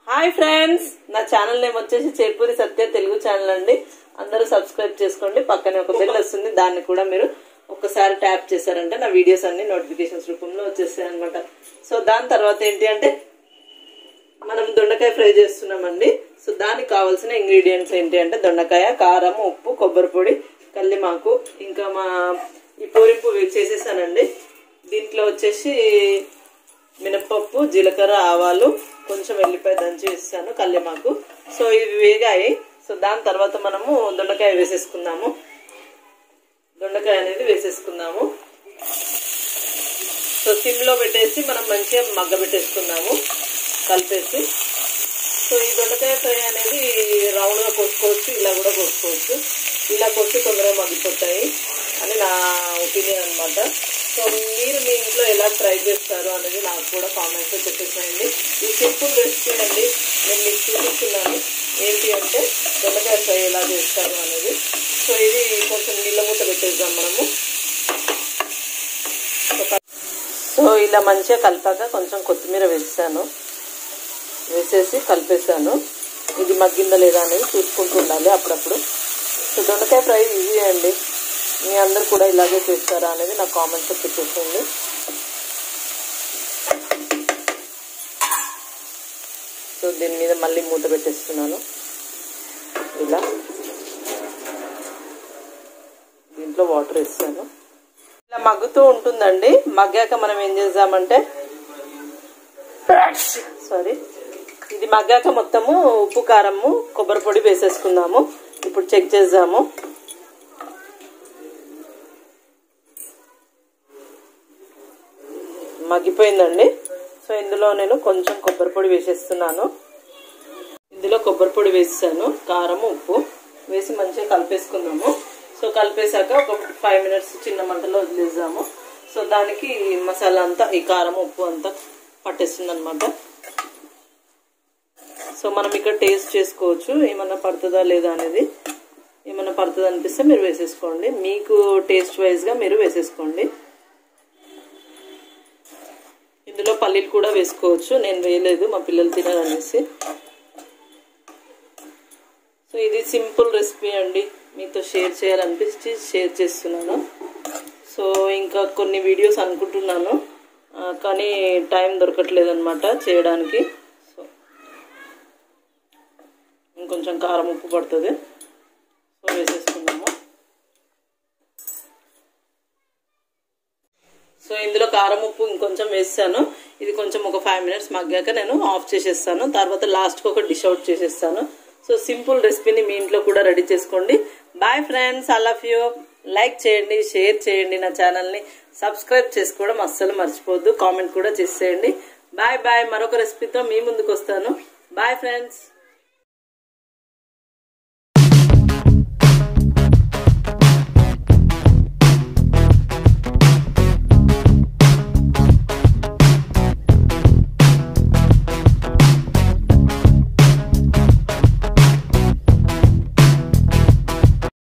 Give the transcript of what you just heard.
hi friends నా channel name వచ్చేసి చేపూరి సత్య Telugu channel అండి అందరూ సబ్స్క్రైబ్ చేసుకోండి పక్కనే ఒక బెల్ వస్తుంది దాన్ని కూడా మీరు ఒక్కసారి ట్యాప్ చేశారంటే నా వీడియోస్ అన్ని నోటిఫికేషన్స్ రూపంలో వచ్చేస్తాయి అనమాట సో దాని తర్వాత ఏంటి అంటే మనం దొండకాయ ఫ్రై చేస్తున్నామండి సో దానికి కావాల్సిన ఇంగ్రీడియంట్స్ ఏంటి అంటే దొండకాయ కారం ఉప్పు కొబ్బరి పొడి కల్లిమాకు ఇంకా మా ఈ పూరింపు చేసేసానండి దీంట్లో వచ్చేసి మినప్పప్పు జీలకర్ర ఆవాలు కొంచెం వెల్లిపాయ దంచి వేస్తాను కల్లిమాకు సో ఇవి వేగాయి సో దాని తర్వాత మనము దొండకాయ వేసేసుకుందాము దొండకాయ అనేది వేసేసుకుందాము సో సిమ్లో పెట్టేసి మనం మంచిగా మగ్గ పెట్టేసుకుందాము కలిపేసి సో ఈ దొండకాయ ఫ్రై అనేది రౌండ్గా కోసుకోవచ్చు ఇలా కూడా కోసుకోవచ్చు ఇలా కోసి తొందరగా మగ్గిపోతాయి అని నా ఒపీనియన్ అనమాట సో మీరు మీ ఇంట్లో ఎలా ట్రై చేస్తారు అనేది నాకు కూడా కామెంట్స్లో చెప్పేసేయండి ఈ సింపుల్ రెసిపీ అండి నేను మీకు చూపిస్తున్నాను ఏంటి అంటే దొండకాయ ఫ్రై ఎలా చేస్తారు అనేది సో ఇది కొంచెం నీళ్ళ మూత పెట్టేద్దాం మనము సో ఇలా మంచిగా కలిపాక కొంచెం కొత్తిమీర వేసాను వేసేసి కలిపేసాను ఇది మగ్గిందా లేదా అనేది చూసుకుంటూ ఉండాలి అప్పుడప్పుడు సో దొండకాయ ఫ్రై ఈజీ అండి మీ అందరు కూడా ఇలాగే చేస్తారా అనేది నాకు కామెంట్స్ పెట్టేసేయండి సో దీని మీద మళ్ళీ మూత పెట్టేస్తున్నాను ఇలా దీంట్లో వాటర్ వేస్తాను ఇలా మగ్గుతూ ఉంటుందండి మగ్గాక మనం ఏం చేద్దామంటే సారీ ఇది మగ్గాక మొత్తము ఉప్పు కారము కొబ్బరి పొడి వేసేసుకుందాము ఇప్పుడు చెక్ చేద్దాము మగ్గిపోయిందండి సో ఇందులో నేను కొంచెం కొబ్బరి పొడి వేసేస్తున్నాను ఇందులో కొబ్బరి పొడి వేసాను కారం ఉప్పు వేసి మంచిగా కలిపేసుకుందాము సో కలిపేశాక ఒక ఫైవ్ మినిట్స్ చిన్న మంటలో వదిలేద్దాము సో దానికి మసాలా అంతా ఈ కారం ఉప్పు అంతా పట్టేస్తుంది అనమాట సో మనం ఇక్కడ టేస్ట్ చేసుకోవచ్చు ఏమన్నా పడుతుందా లేదా అనేది ఏమన్నా పడుతుంది అనిపిస్తే మీరు వేసేసుకోండి మీకు టేస్ట్ వైజ్గా మీరు వేసేసుకోండి ఇందులో పల్లీలు కూడా వేసుకోవచ్చు నేను వేయలేదు మా పిల్లలు తినాలనేసి సో ఇది సింపుల్ రెసిపీ అండి మీతో షేర్ చేయాలనిపించి షేర్ చేస్తున్నాను సో ఇంకా కొన్ని వీడియోస్ అనుకుంటున్నాను కానీ టైం దొరకట్లేదు అనమాట చేయడానికి సో ఇంకొంచెం కారం ఉప్పు పడుతుంది సో వేసేసుకుందాము సో ఇందులో కారం ఉప్పు ఇంకొంచెం వేస్తాను ఇది కొంచెం ఒక ఫైవ్ మినిట్స్ మగ్గాక నేను ఆఫ్ చేసేస్తాను తర్వాత లాస్ట్కి ఒక డిష్ అవుట్ చేసేస్తాను సో సింపుల్ రెసిపీని మీ ఇంట్లో కూడా రెడీ చేసుకోండి bye friends I love you like చేయండి షేర్ చేయండి నా ఛానల్ని సబ్స్క్రైబ్ చేసుకోవడం అస్సలు మర్చిపోవద్దు కామెంట్ కూడా చేసేయండి బాయ్ బాయ్ మరొక రెసిపీతో మీ ముందుకు వస్తాను బాయ్ ఫ్రెండ్స్